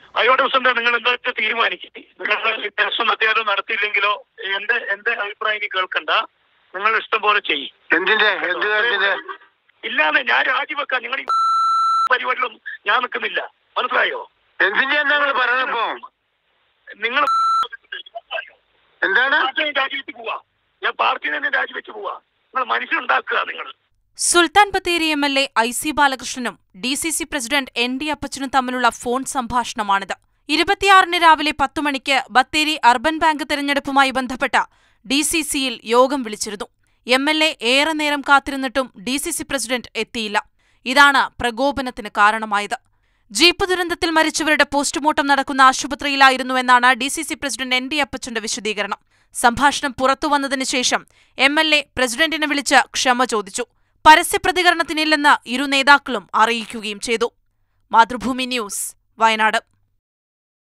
ആയിക്കോട്ടെ പ്രസിഡന്റ് നിങ്ങൾ എന്താ വെച്ചാൽ തീരുമാനിക്കും നിങ്ങൾ ടെസ്റ്റ് അത്യാവശ്യം നടത്തിയില്ലെങ്കിലോ എന്റെ എന്റെ അഭിപ്രായം ഇനി കേൾക്കണ്ട നിങ്ങൾ ഇഷ്ടം പോലെ ചെയ്യും എന്തിന്റെ എന്ത് കാര്യത്തിന്റെ ഇല്ലാതെ ഞാൻ രാജിവെക്കാം നിങ്ങൾ ഈ പരിപാടിയിലൊന്നും ഞാൻ നിൽക്കുന്നില്ല മനസ്സിലായോ എന്തിന്റെ നിങ്ങൾ പറയണിപ്പോ നിങ്ങൾ എന്താണ് പാർട്ടി രാജിവെച്ച് പോവാ ഞാൻ പാർട്ടി തന്നെ രാജിവെച്ച് പോവാ നിങ്ങൾ മനുഷ്യനുണ്ടാക്കുക നിങ്ങൾ Sultan Bathery M L A I C ബാലകൃഷ്ണനും D C C president N D അപ്പച്ചനും തമ്മിലുള്ള ഫോൺ സംഭാഷണമാണിത് ഇരുപത്തിയാറിന് രാവിലെ പത്തു മണിക്ക് ബത്തേരി അർബൻ ബാങ്ക് തെരഞ്ഞെടുപ്പുമായി ബന്ധപ്പെട്ട ഡി സി സിയിൽ യോഗം വിളിച്ചിരുന്നു എം എൽ എ ഏറെ നേരം കാത്തിരുന്നിട്ടും ഡി സി സി പ്രസിഡന്റ് എത്തിയില്ല ഇതാണ് പ്രകോപനത്തിന് കാരണമായത് ജീപ്പ് ദുരന്തത്തിൽ മരിച്ചവരുടെ പോസ്റ്റ്മോർട്ടം നടക്കുന്ന ആശുപത്രിയിലായിരുന്നുവെന്നാണ് D C C president N D അപ്പച്ചന്റെ വിശദീകരണം സംഭാഷണം പുറത്തുവന്നതിന് ശേഷം എം എൽ എ പ്രസിഡന്റിനെ വിളിച്ച് ക്ഷമ ചോദിച്ചു പരസ്യപ്രതികരണത്തിനില്ലെന്ന് ഇരു നേതാക്കളും അറിയിക്കുകയും ചെയ്തു മാതൃഭൂമി ന്യൂസ് വയനാട്